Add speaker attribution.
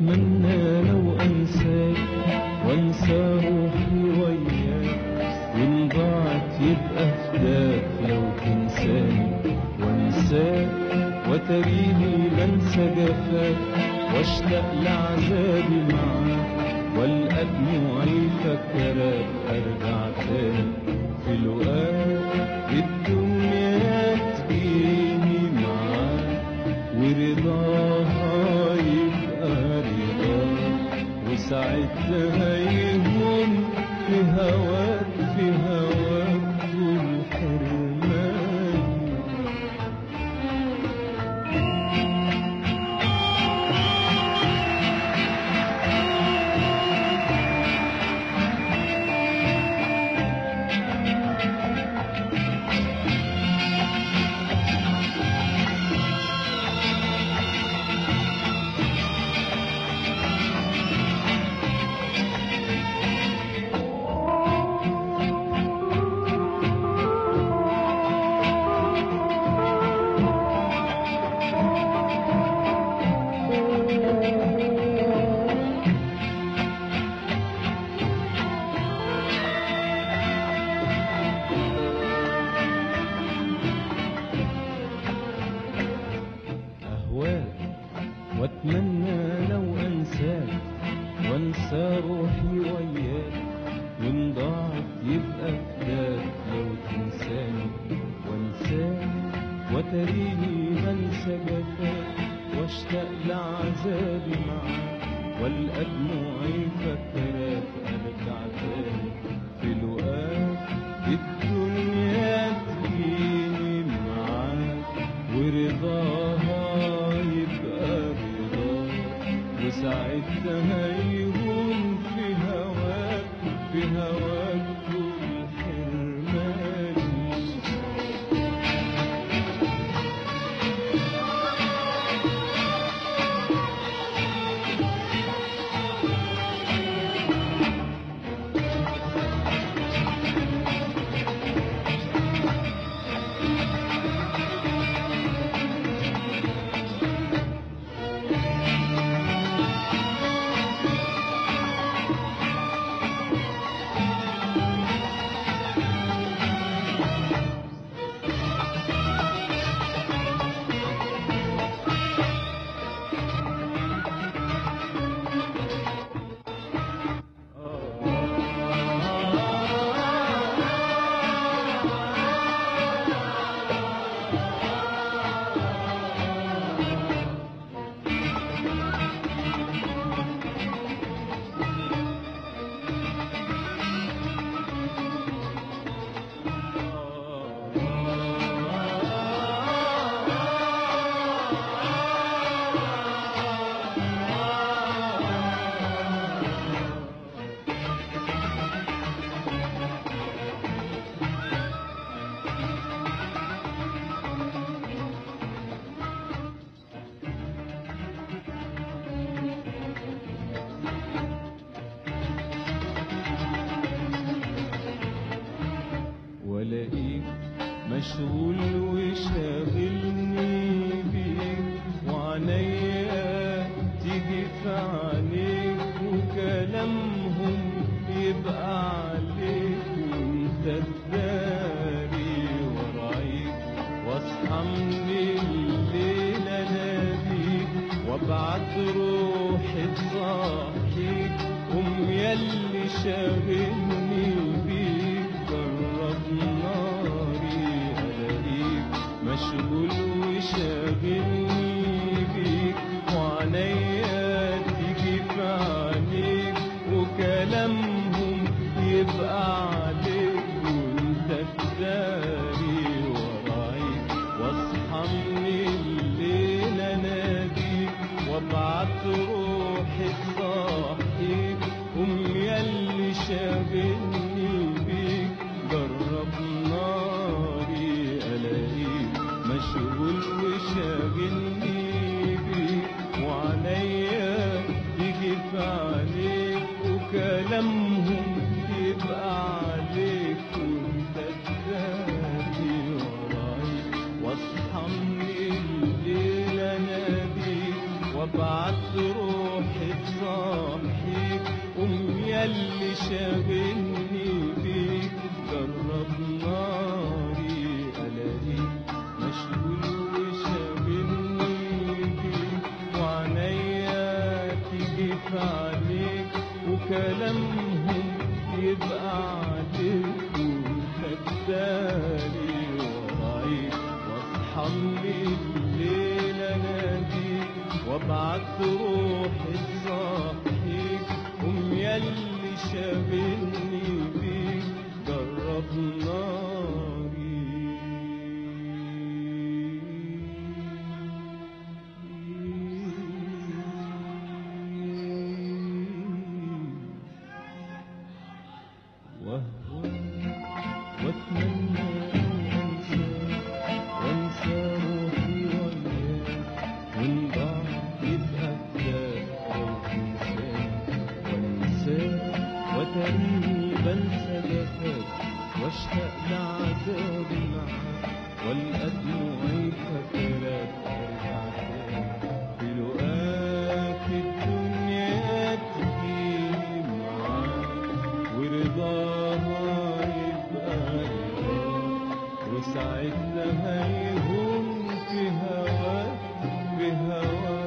Speaker 1: واتمنى لو انساك وانسى روحي وياك وان ضاعت يبقى فداك لو تنساني وانساك وتريني بنسى جفاك واشتاق لعذابي معاك والقى دموعي فكرك ارجع تاني في لقاك الدنيا تجيني معاك ورضاها يبقى رضاك وساعتها يهون في هواك في هواك طول حرماني أهواك واتمنى لو أنساك وانسى روحي وياك وان ضاعت يبقى فداك لو تنساني وانساك وتريني بنسى جفاك واشتاق لعذابي معاك والقى دموعي فكرك ارجع تاني في لقاك الدنيا تجيني معاك ورضاها يبقى رضاك وساعتها يهون في هواك في هواك طول حرماني والاقيك مشغول وشاغلني بيك وعينيا تيجي في عينيك وكلامهم يبقى عليك وانت تداري ورايك واصحى من الليل اناديك وابعت روحي تصحيك قوم ياللي شاغلني بيك جرب ناري الاقيك مشغول وشاغلني بيك وعينيا تيجي في عينيك وكلامهم يبقى عليك وانت تداري ورايك واصحى من الليل اناديك وابعت روحي تصحيك قوم ياللي شاغلني بيك جرب ناري الاقيك مشغول وشاغلني بيك وعليا يجي في عليك وكلامهم يبقى عليك وانت تداري ورايك واصحى من الليل اناديك وابعت روحي روحي تصحيك قوم ياللي شاغلني بيك جرب ناري الاقيك مشغول وشاغلني بيك وعنيا تيجي في عليك وكلامهم يبقى عليك وخدالي ورايك واصحى من الليل اناديك وابعت روحي تصحيك قوم ياللي شاغلني بيك جرب ناري وهو واتمنى انسى وانسى روحي وياك من بعد يبقى فداك لو تنساك وانساك وتريني بنسى جفاك واشتاق لعذاب معاك والقى دموعي فاكراك ارجع تاني في لقاك الدنيا تجيلي معاك ورضاها يبقى رضاك وساعتها هيهون في هواك بهواك